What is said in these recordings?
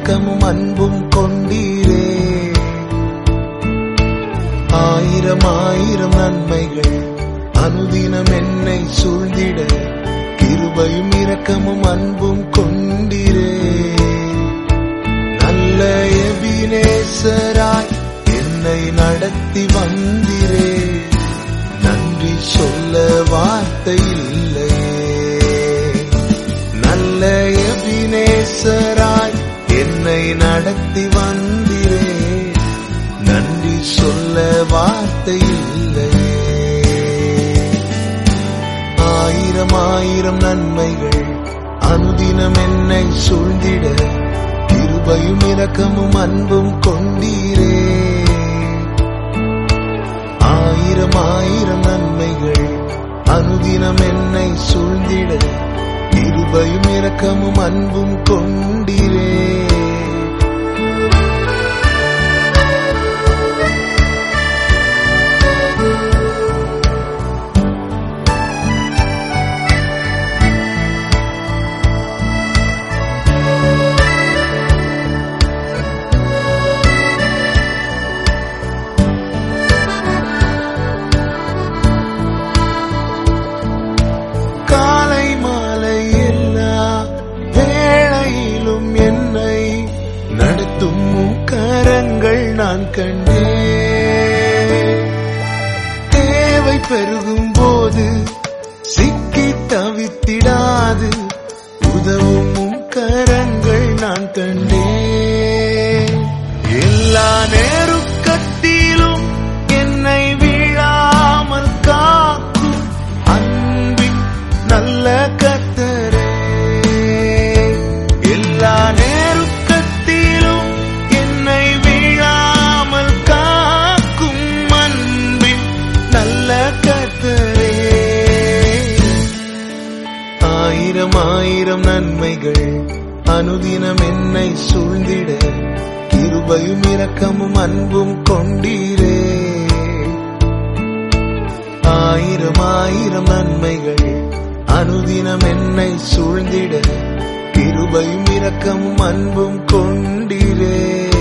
இரக்கமும் அன்பும் கொண்டீரே ஆயிரம் ஆயிரம் நன்மைகள் அனுதினம் என்னை சூழ்ந்திட கிருபையும் இரக்கமும் அன்பும் கொண்டீரே நல்ல எபினேசராய் என்னை நடத்தி வந்திரே நன்றி சொல்ல வார்த்தை இல்லையே நல்ல எபினேசராய் என்னை நடத்தி வந்திரே நன்றி சொல்ல வார்த்தை இல்லையே ஆயிரம் ஆயிரம் நன்மைகள் அனுதினம் என்னை சூழ்ந்திட கிருபையும் இரக்கமும் அன்பும் கொண்டீரே ஆயிரம் ஆயிரம் நன்மைகள் அனுதினம் என்னை சூழ்ந்திட கிருபையும் இரக்கமும் அன்பும் கொண்டீரே காலை மாலை எல்லா வேளையிலும் என்னை நடத்தும் உம் கரங்கள் நான் கண்டேன் தேவை பெருகும் போது சிக்கி தவித்திடாது உதவும் உம் கரங்கள் நான் கண்டேன் எல்லா நேருக்கத்திலும் என்னை வீழாமல் காக்கும் அன்பின் நல்ல கத்தரே எல்லா நேருக்கத்திலும் என்னை வீழாமல் காக்கும் அன்பின் நல்ல கத்தரே ஆயிரம் ஆயிரம் நன்மைகள் அனுதினம் என்னை சூழ்ந்திட கிருபையும் இரக்கமும் அன்பும் கொண்டீரே ஆயிரம் ஆயிரம் நன்மைகள் அனுதினம் என்னை சூழ்ந்திட கிருபையும் இரக்கமும் அன்பும் கொண்டீரே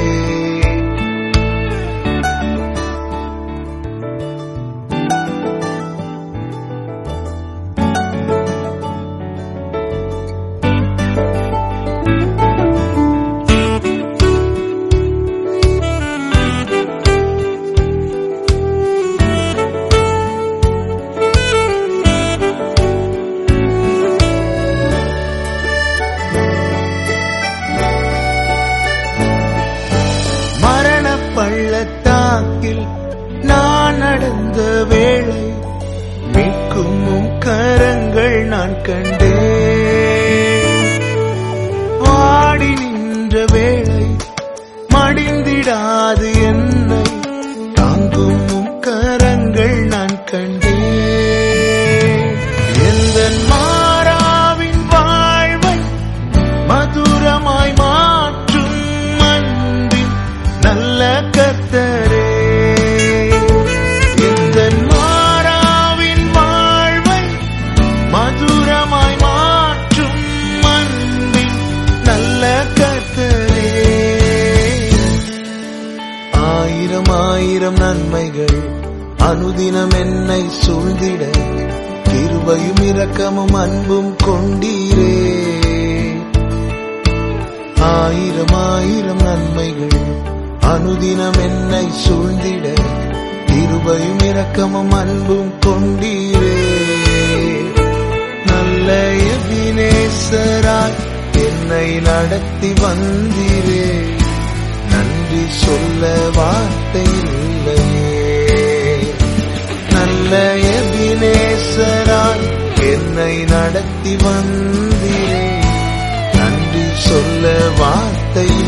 மரண பள்ளத்தாக்கில் நான் நடந்த வேளை மீட்கும் உம் கரங்கள் நான் கண்டேன் வாடி நின்ற வேளை மடிந்திடாது என்னை தாங்கும் உம் கரங்கள் நான் கண்டேன் எந்த மாறாவின் வாழ்வை மதுரமாய் மாற்றும் அன்பின் நல்ல கத்தரே இந்த மாறாவின் வாழ்வை மதுரமாய் மாற்றும் அன்பின் நல்ல கத்தரே ஆயிரம் ஆயிரம் நன்மைகள் அனுதினம் என்னை சூழ்ந்திட கிருபையும் இரக்கமும் அன்பும் கொண்டீரே ஆயிரம் ஆயிரம் நன்மைகள் அனுதினம் என்னை சூழ்ந்திட கிருபையும் இரக்கமும் அன்பும் கொண்டீரே நல்ல எபினேசராய் என்னை நடத்தி வந்தீரே நன்றி சொல்ல வார்த்தை இல்லையே நல்ல எபினேசராய் என்னை நடத்தி வந்தீரே நன்றி சொல்ல வார்த்தை